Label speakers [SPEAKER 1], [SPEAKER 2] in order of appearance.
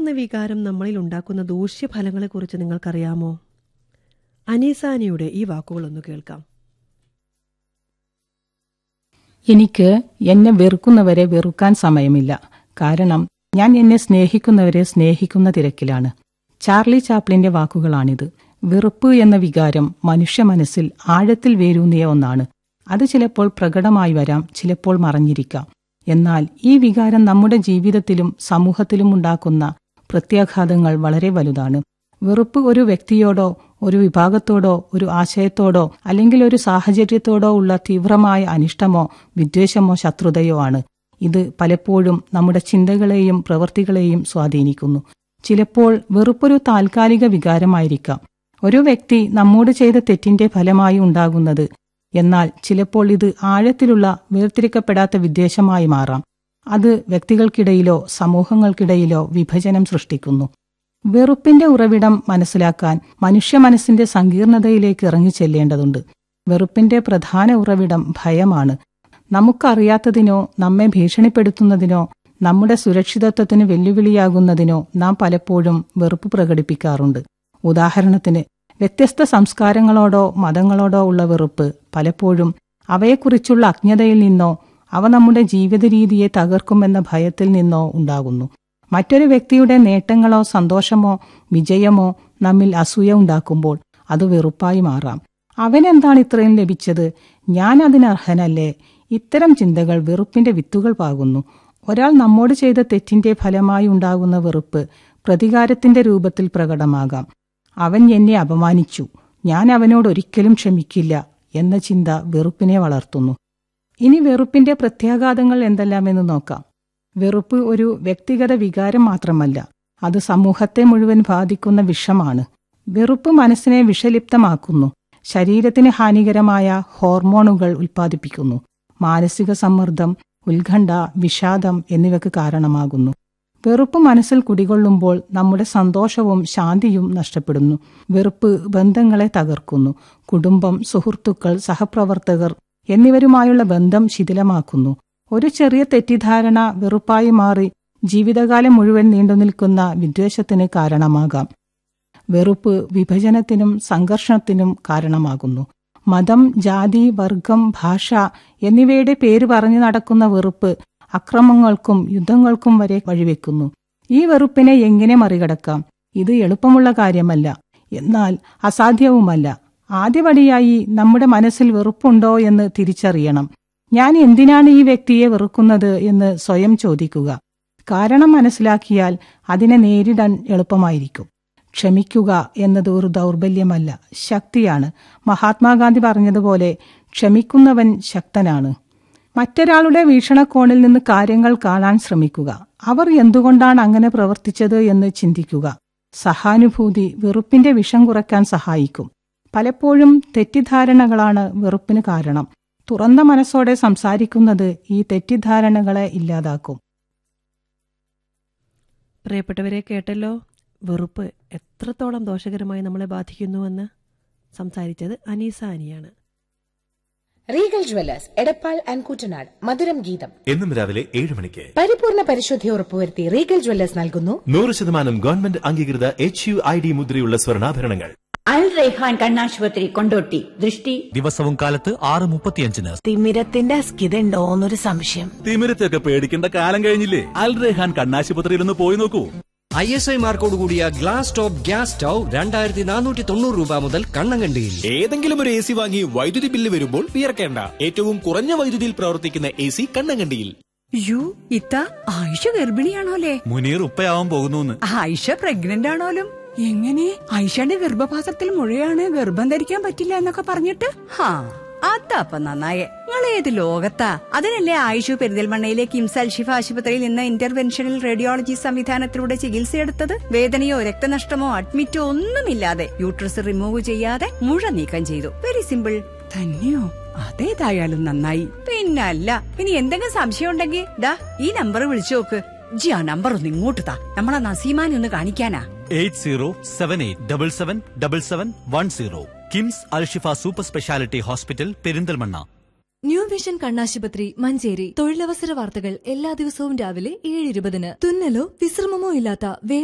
[SPEAKER 1] എന്ന വികാരം നമ്മളിൽ ഉണ്ടാക്കുന്ന ദൂഷ്യഫലങ്ങളെക്കുറിച്ച് നിങ്ങൾക്കറിയാമോ അനീസാനിയുടെ ഈ വാക്കുകളൊന്ന് കേൾക്കാം
[SPEAKER 2] എനിക്ക് എന്നെ വെറുക്കുന്നവരെ വെറുക്കാൻ സമയമില്ല കാരണം ഞാൻ എന്നെ സ്നേഹിക്കുന്നവരെ സ്നേഹിക്കുന്ന തിരക്കിലാണ് ചാർലി ചാപ്ലിന്റെ വാക്കുകളാണിത് വെറുപ്പ് എന്ന വികാരം മനുഷ്യ മനസ്സിൽ ആഴത്തിൽ വേരൂന്നിയ ഒന്നാണ് അത് ചിലപ്പോൾ പ്രകടമായി വരാം ചിലപ്പോൾ മറഞ്ഞിരിക്കാം എന്നാൽ ഈ വികാരം നമ്മുടെ ജീവിതത്തിലും സമൂഹത്തിലും ഉണ്ടാക്കുന്ന പ്രത്യാഘാതങ്ങൾ വളരെ വലുതാണ് വെറുപ്പ് ഒരു വ്യക്തിയോടോ ഒരു വിഭാഗത്തോടോ ഒരു ആശയത്തോടോ അല്ലെങ്കിൽ ഒരു സാഹചര്യത്തോടോ ഉള്ള തീവ്രമായ അനിഷ്ടമോ വിദ്വേഷമോ ശത്രുതയോ ആണ് ഇത് പലപ്പോഴും നമ്മുടെ ചിന്തകളെയും പ്രവൃത്തികളെയും സ്വാധീനിക്കുന്നു ചിലപ്പോൾ വെറുപ്പൊരു താൽക്കാലിക വികാരമായിരിക്കാം ഒരു വ്യക്തി നമ്മോട് ചെയ്ത തെറ്റിന്റെ ഫലമായി ഉണ്ടാകുന്നത് എന്നാൽ ചിലപ്പോൾ ഇത് ആഴത്തിലുള്ള വേർതിരിക്കപ്പെടാത്ത വിദ്വേഷമായി മാറാം അത് വ്യക്തികൾക്കിടയിലോ സമൂഹങ്ങൾക്കിടയിലോ വിഭജനം സൃഷ്ടിക്കുന്നു വെറുപ്പിന്റെ ഉറവിടം മനസ്സിലാക്കാൻ മനുഷ്യ മനസ്സിന്റെ സങ്കീർണതയിലേക്ക് ഇറങ്ങിച്ചെല്ലേണ്ടതുണ്ട് വെറുപ്പിന്റെ പ്രധാന ഉറവിടം ഭയമാണ് നമുക്കറിയാത്തതിനോ നമ്മെ ഭീഷണിപ്പെടുത്തുന്നതിനോ നമ്മുടെ സുരക്ഷിതത്വത്തിന് വെല്ലുവിളിയാകുന്നതിനോ നാം പലപ്പോഴും വെറുപ്പ് പ്രകടിപ്പിക്കാറുണ്ട് ഉദാഹരണത്തിന് വ്യത്യസ്ത സംസ്കാരങ്ങളോടോ മതങ്ങളോടോ ഉള്ള വെറുപ്പ് പലപ്പോഴും അവയെക്കുറിച്ചുള്ള അജ്ഞതയിൽ നിന്നോ അവ നമ്മുടെ ജീവിത രീതിയെ തകർക്കുമെന്ന ഭയത്തിൽ നിന്നോ ഉണ്ടാകുന്നു മറ്റൊരു വ്യക്തിയുടെ നേട്ടങ്ങളോ സന്തോഷമോ വിജയമോ നമ്മിൽ അസൂയ ഉണ്ടാക്കുമ്പോൾ അത് വെറുപ്പായി മാറാം അവനെന്താണ് ഇത്രയും ലഭിച്ചത് ഞാൻ അതിനർഹനല്ലേ ഇത്തരം ചിന്തകൾ വെറുപ്പിന്റെ വിത്തുകൾ പാകുന്നു ഒരാൾ നമ്മോട് ചെയ്ത തെറ്റിന്റെ ഫലമായി ഉണ്ടാകുന്ന വെറുപ്പ് പ്രതികാരത്തിന്റെ രൂപത്തിൽ പ്രകടമാകാം അവൻ എന്നെ അപമാനിച്ചു ഞാൻ അവനോട് ഒരിക്കലും ക്ഷമിക്കില്ല എന്ന ചിന്ത വെറുപ്പിനെ വളർത്തുന്നു ഇനി വെറുപ്പിന്റെ പ്രത്യാഘാതങ്ങൾ എന്തെല്ലാമെന്ന് നോക്കാം വെറുപ്പ് ഒരു വ്യക്തിഗത വികാരം മാത്രമല്ല അത് സമൂഹത്തെ മുഴുവൻ ബാധിക്കുന്ന വിഷമാണ് വെറുപ്പ് മനസ്സിനെ വിഷലിപ്തമാക്കുന്നു ശരീരത്തിന് ഹാനികരമായ ഹോർമോണുകൾ ഉൽപ്പാദിപ്പിക്കുന്നു മാനസിക സമ്മർദ്ദം ഉത്കണ്ഠ വിഷാദം എന്നിവയ്ക്ക് കാരണമാകുന്നു വെറുപ്പ് മനസ്സിൽ കുടികൊള്ളുമ്പോൾ നമ്മുടെ സന്തോഷവും ശാന്തിയും നഷ്ടപ്പെടുന്നു വെറുപ്പ് ബന്ധങ്ങളെ തകർക്കുന്നു കുടുംബം സുഹൃത്തുക്കൾ സഹപ്രവർത്തകർ എന്നിവരുമായുള്ള ബന്ധം ശിഥിലമാക്കുന്നു ഒരു ചെറിയ തെറ്റിദ്ധാരണ വെറുപ്പായി മാറി ജീവിതകാലം മുഴുവൻ നീണ്ടുനിൽക്കുന്ന വിദ്വേഷത്തിന് കാരണമാകാം വെറുപ്പ് വിഭജനത്തിനും സംഘർഷത്തിനും കാരണമാകുന്നു മതം ജാതി വർഗം ഭാഷ എന്നിവയുടെ പേര് പറഞ്ഞു നടക്കുന്ന വെറുപ്പ് അക്രമങ്ങൾക്കും യുദ്ധങ്ങൾക്കും വരെ വഴിവെക്കുന്നു ഈ വെറുപ്പിനെ എങ്ങനെ മറികടക്കാം ഇത് എളുപ്പമുള്ള കാര്യമല്ല എന്നാൽ അസാധ്യവുമല്ല ആദ്യപടിയായി നമ്മുടെ മനസ്സിൽ വെറുപ്പുണ്ടോ എന്ന് തിരിച്ചറിയണം ഞാൻ എന്തിനാണ് ഈ വ്യക്തിയെ വെറുക്കുന്നത് എന്ന് സ്വയം ചോദിക്കുക കാരണം മനസ്സിലാക്കിയാൽ അതിനെ നേരിടാൻ എളുപ്പമായിരിക്കും ക്ഷമിക്കുക എന്നത് ഒരു ദൗർബല്യമല്ല ശക്തിയാണ് മഹാത്മാഗാന്ധി പറഞ്ഞതുപോലെ ക്ഷമിക്കുന്നവൻ ശക്തനാണ് മറ്റൊരാളുടെ വീക്ഷണകോണിൽ നിന്ന് കാര്യങ്ങൾ കാണാൻ ശ്രമിക്കുക അവർ എന്തുകൊണ്ടാണ് അങ്ങനെ പ്രവർത്തിച്ചത് എന്ന് ചിന്തിക്കുക സഹാനുഭൂതി വെറുപ്പിന്റെ വിഷം കുറയ്ക്കാൻ സഹായിക്കും പലപ്പോഴും തെറ്റിദ്ധാരണകളാണ് വെറുപ്പിന് കാരണം തുറന്ന മനസ്സോടെ സംസാരിക്കുന്നത് ഈ തെറ്റിദ്ധാരണകളെ ഇല്ലാതാക്കും
[SPEAKER 1] പ്രിയപ്പെട്ടവരെ കേട്ടല്ലോ വെറുപ്പ് എത്രത്തോളം ദോഷകരമായി നമ്മളെ ബാധിക്കുന്നുവെന്ന് സംസാരിച്ചത് അനീസ അനിയാണ്
[SPEAKER 3] Regal Jewellers Edappal and Kuttanad Madhuram Geetham
[SPEAKER 4] എന്നും രാവിലെ ഏഴ് മണിക്ക്
[SPEAKER 3] പരിപൂർണ പരിശുദ്ധി ഉറപ്പുവരുത്തി റീഗൽ ജ്വല്ലേഴ്സ് നൽകുന്നു
[SPEAKER 4] നൂറ് ശതമാനം ഗവൺമെന്റ് അംഗീകൃത എച്ച് യു ഐ ഡി മുദ്രയുള്ള സ്വർണ്ണാഭരണങ്ങൾ
[SPEAKER 5] അൽ റൈഹാൻ കണ്ണാശുപത്രി കൊണ്ടോട്ടി ദൃഷ്ടി
[SPEAKER 6] ദിവസവും കാലത്ത് ആറ് മുപ്പത്തിയഞ്ചിന്
[SPEAKER 7] തിമിരത്തിന്റെ അസ്കിതയുണ്ടോന്നൊരു സംശയം
[SPEAKER 8] തിമിരത്തൊക്കെ പേടിക്കേണ്ട കാലം കഴിഞ്ഞില്ലേ അൽ റെഹാൻ കണ്ണാശുപത്രിയിൽ ഒന്ന് പോയി നോക്കൂ
[SPEAKER 9] ഐ എസ് ഐ മാർക്കോട് കൂടിയ ഗ്ലാസ് ടോപ്പ് ഗ്യാസ് സ്റ്റൗ രണ്ടായിരത്തി നാനൂറ്റി തൊണ്ണൂറ് രൂപ മുതൽ കണ്ണങ്കണ്ടിയിൽ
[SPEAKER 10] ഏതെങ്കിലും ഒരു എ സി വാങ്ങി വൈദ്യുതി ബില്ല് വരുമ്പോൾ വിയർക്കേണ്ട ഏറ്റവും കുറഞ്ഞ വൈദ്യുതിയിൽ പ്രവർത്തിക്കുന്ന എ സി കണ്ണങ്കണ്ടിയിൽ
[SPEAKER 7] യു ഇത്ത ആയിഷ ഗർഭിണിയാണോലേ
[SPEAKER 8] മുനീർ ഉപ്പയാവാൻ പോകുന്നു
[SPEAKER 7] ആയിഷ പ്രഗ്നന്റ് ആണോലും എങ്ങനെ ആയിഷയുടെ ഗർഭപാത്രത്തിൽ മുഴയാണ് ഗർഭം ധരിക്കാൻ പറ്റില്ല എന്നൊക്കെ പറഞ്ഞിട്ട് ഹാ അതപ്പ നന്നായേ നിങ്ങൾ ഏത് ലോകത്താ അതിനല്ലേ ആയിഷു പെരിന്തൽമണ്ണയിലെ കിംസ് അൽഷിഫ ആശുപത്രിയിൽ നിന്ന് ഇന്റർവെൻഷണൽ റേഡിയോളജി സംവിധാനത്തിലൂടെ ചികിത്സയെടുത്തത് വേദനയോ രക്തനഷ്ടമോ അഡ്മിറ്റോ ഒന്നുമില്ലാതെ യൂട്രസ് റിമൂവ് ചെയ്യാതെ മുഴ നീക്കം ചെയ്തു വെരി സിമ്പിൾ തന്നെയോ അതേതായാലും നന്നായി പിന്നല്ല ഇനി എന്തെങ്കിലും സംശയം ഉണ്ടെങ്കിൽ ദാ ഈ നമ്പർ വിളിച്ചു നോക്ക് ജി ആ നമ്പർ ഒന്ന് ഇങ്ങോട്ട് താ നമ്മളെ നസീമാനെ ഒന്ന് കാണിക്കാനാ
[SPEAKER 6] eight zero seven eight double seven double seven one zero KIMS Alshifa super speciality hospital Perinthalmanna
[SPEAKER 11] new vision കണ്ണാശുപത്രി മഞ്ചേരി തൊഴിലവസര വാർത്തകൾ എല്ലാ ദിവസവും രാവിലെ ഏഴ് ഇരുപതിന് തുന്നലോ വിശ്രമമോ ഇല്ലാത്ത